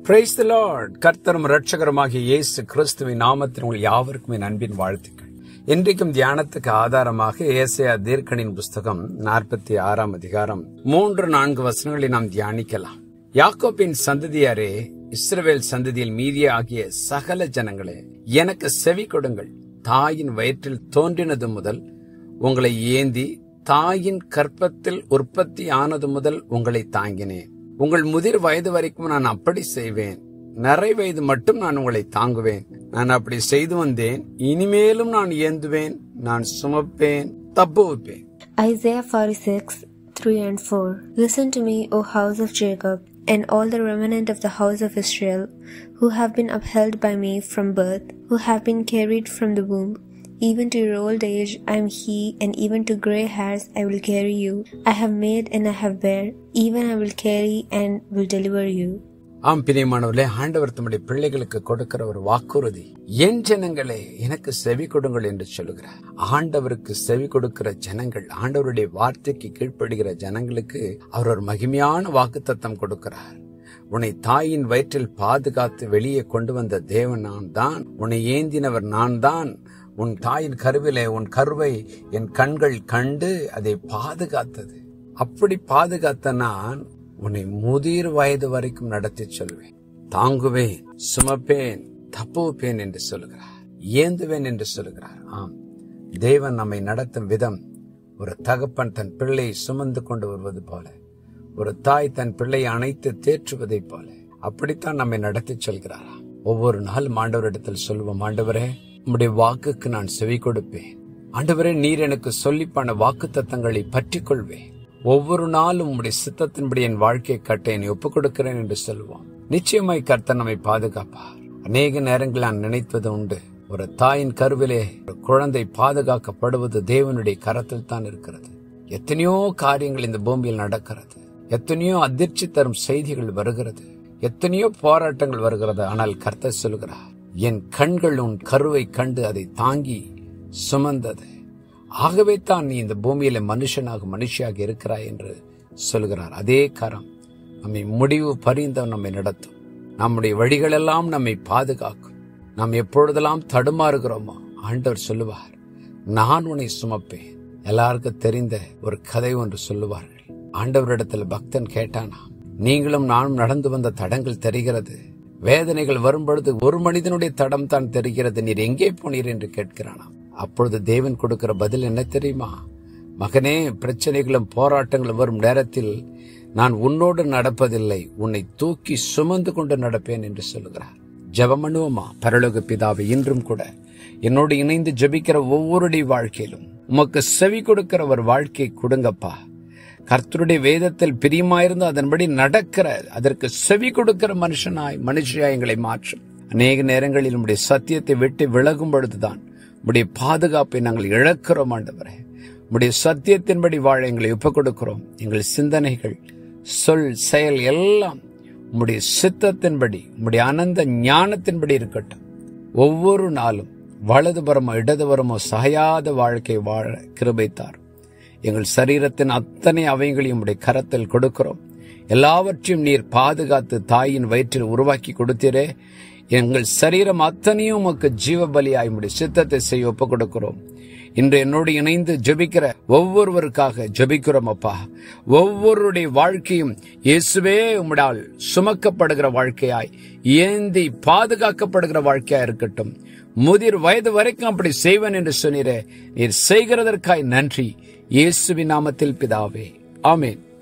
Praise the Lord கர்த்தரும் ரட்சகருமாகிய இயேசு கிறிஸ்துவின் நாமத்தில் உங்கள் யாவருக்கும் என் அன்பின் வாழ்த்துக்கள் இன்றைக்கும் தியானத்துக்கு ஆதாரமாக ஏசையா தீர்க்கனின் புஸ்தகம் நாற்பத்தி ஆறாம் அதிகாரம் மூன்று நான்கு வசனங்களை நாம் தியானிக்கலாம் யாக்கோப்பின் சந்ததியாரே இஸ்ரவேல் சந்ததியில் மீதிய ஆகிய சகல ஜனங்களே எனக்கு செவி கொடுங்கள் தாயின் வயிற்றில் தோன்றினது முதல் உங்களை ஏந்தி தாயின் கற்பத்தில் உற்பத்தி ஆனது முதல் உங்களை தாங்கினேன் உங்கள் முதிர் வயது வரைக்கும் நான் அப்படி செய்வேன் நிறை வயது மட்டும் நான் உங்களை தாங்குவேன் நான் அப்படி செய்து வந்தேன் இனிமேலும் நான் ஏந்துவேன் நான் சுமப்பேன் தப்புவிப்பேன் Isaiah 46, 3 and 4. Listen to me, O house of Jacob, and all the remnant of the house of Israel, who have been upheld by me from birth, who have been carried from the womb. Even to your old age I am he, and even to grey hairs I will carry you. I have made and I have bare, even I will carry and will deliver you. ஆம் பிரியமானவர்களே ஆண்டவர் தம்முடைய பிள்ளைகளுக்கு கொடுக்கிற ஒரு வாக்குறுதி என் ஜனங்களே எனக்கு செவி கொடுங்கள் என்று சொல்லுகிறார் ஆண்டவருக்கு செவி கொடுக்கிற ஜனங்கள் ஆண்டவருடைய வார்த்தைக்கு கீழ்ப்படுகிற ஜனங்களுக்கு அவர் ஒரு மகிமையான வாக்குத்தத்தம் கொடுக்கிறார் உன்னை தாயின் வயிற்றில் பாதுகாத்து வெளியே கொண்டு வந்த தேவன் நான் தான் உன்னை ஏந்தினவர் நான் தான் உன் தாயின் கருவிலே உன் கருவை என் கண்கள் கண்டு அதை பாதுகாத்தது அப்படி பாதுகாத்த நான் உன்னை முதிர் வயது வரைக்கும் நடத்தி சொல்வேன் தாங்குவேன் சுமப்பேன் தப்புவிப்பேன் என்று சொல்லுகிறார் ஏந்துவேன் என்று சொல்லுகிறார் ஆம் தேவன் நம்மை நடத்தும் விதம் ஒரு தகப்பன் தன் பிள்ளையை சுமந்து கொண்டு வருவது போல ஒரு தாய் தன் பிள்ளையை அணைத்து தேற்றுவதைப் போல அப்படித்தான் நம்மை நடத்தி சொல்கிறாரா ஒவ்வொரு நாளும் ஆண்டவரிடத்தில் சொல்வோம் ஆண்டவரே உம்முடைய வாக்குக்கு நான் செவி கொடுப்பேன் ஆண்டவரே நீர் எனக்கு சொல்லிப்பான வாக்கு தத்தங்களை பற்றிக் கொள்வேன் ஒவ்வொரு நாளும் உம்முடைய சித்தத்தின்படி என் வாழ்க்கையை கட்ட என்னை ஒப்புக் கொடுக்கிறேன் என்று சொல்லுவோம் நிச்சயமாய் கர்த்தர் நம்மை பாதுகாப்பார் அநேக நேரங்கள் நான் நினைத்தது உண்டு ஒரு தாயின் கருவிலே ஒரு குழந்தை பாதுகாக்கப்படுவது தேவனுடைய கரத்தில் தான் இருக்கிறது எத்தனையோ காரியங்கள் இந்த பூமியில் நடக்கிறது எத்தனையோ அதிர்ச்சி தரும் செய்திகள் வருகிறது எத்தனையோ போராட்டங்கள் வருகிறது ஆனால் கர்த்தர் சொல்கிறார் என் கண்கள் உன் கருவை கண்டு அதை தாங்கி சுமந்தது ஆகவே தான் நீ இந்த பூமியில மனுஷனாக மனுஷியாக இருக்கிறாய் என்று சொல்கிறார் அதே கரம் நம்மை முடிவு பரிந்தம் நம்மை நடத்தும் நம்முடைய வழிகளெல்லாம் நம்மை பாதுகாக்கும் நாம் எப்பொழுதெல்லாம் தடுமாறுகிறோமோ ஆண்டவர் சொல்லுவார் நான் உன்னை சுமப்பேன் எல்லாருக்கும் தெரிந்த ஒரு கதை ஒன்று சொல்லுவார்கள் ஆண்டவரிடத்தில் பக்தன் கேட்டானா நீங்களும் நானும் நடந்து வந்த தடங்கள் தெரிகிறது வேதனைகள் வரும்பொழுது ஒரு மனிதனுடைய தடம் தான் தெரிகிறது நீர் எங்கே போனீர் என்று கேட்கிறானாம் அப்பொழுது தேவன் கொடுக்கிற பதில் என்ன தெரியுமா மகனே பிரச்சனைகளும் போராட்டங்களும் வரும் நேரத்தில் நான் உன்னோடு நடப்பதில்லை உன்னை தூக்கி சுமந்து கொண்டு நடப்பேன் என்று சொல்லுகிறார் ஜெபம் பண்ணுவோமா பரலோக பிதாவை இன்றும் கூட என்னோடு இணைந்து ஜெபிக்கிற ஒவ்வொருடைய வாழ்க்கையிலும் உமக்கு செவி கொடுக்கிற ஒரு வாழ்க்கை கொடுங்கப்பா கர்த்தருடைய வேதத்தில் பிரியமாயிருந்து அதன்படி நடக்கிற அதற்கு செவி கொடுக்கிற மனுஷனாய் மனுஷியாய் எங்களை மாற்றும் அநேக நேரங்களில் நம்முடைய சத்தியத்தை விட்டு விலகும் பொழுதுதான் உடைய பாதுகாப்பை நாங்கள் இழக்கிறோம் ஆண்டவரே உடைய சத்தியத்தின்படி வாழ எங்களை ஒப்புக் கொடுக்கிறோம் எங்கள் சிந்தனைகள் சொல் செயல் எல்லாம் உம்முடைய சித்தத்தின்படி உம்முடைய அனந்த ஞானத்தின்படி இருக்கட்டும் ஒவ்வொரு நாளும் வலதுபுறமோ இடதுபுறமோ சாயாத வாழ்க்கை வாழ கிருபைத்தார் எங்கள் சரீரத்தின் அத்தனை அவைகளையும் உடைய கரத்தில் கொடுக்கிறோம் எல்லாவற்றையும் நீர் பாதுகாத்து தாயின் வயிற்றில் உருவாக்கி கொடுத்தீரே எங்கள் சரீரம் அத்தனையும் உமக்கு ஜீவ பலியாய் உடைய சித்தத்தை செய்ய ஒப்புக் கொடுக்கிறோம் இன்று என்னோடு இணைந்து ஜெபிக்கிற ஒவ்வொருவருக்காக ஜெபிக்கிறோம் அப்பா ஒவ்வொருடைய வாழ்க்கையும் இயேசுவே உம்மிடால் சுமக்கப்படுகிற வாழ்க்கையாய் ஏந்தி பாதுகாக்கப்படுகிற வாழ்க்கையா இருக்கட்டும் முதிர் வயது வரைக்கும் அப்படி செய்வன் என்று சொன்னீரே நீர் செய்கிறதற்காய் நன்றி இயேசுவின் நாமத்தில் பிதாவே ஆமேன்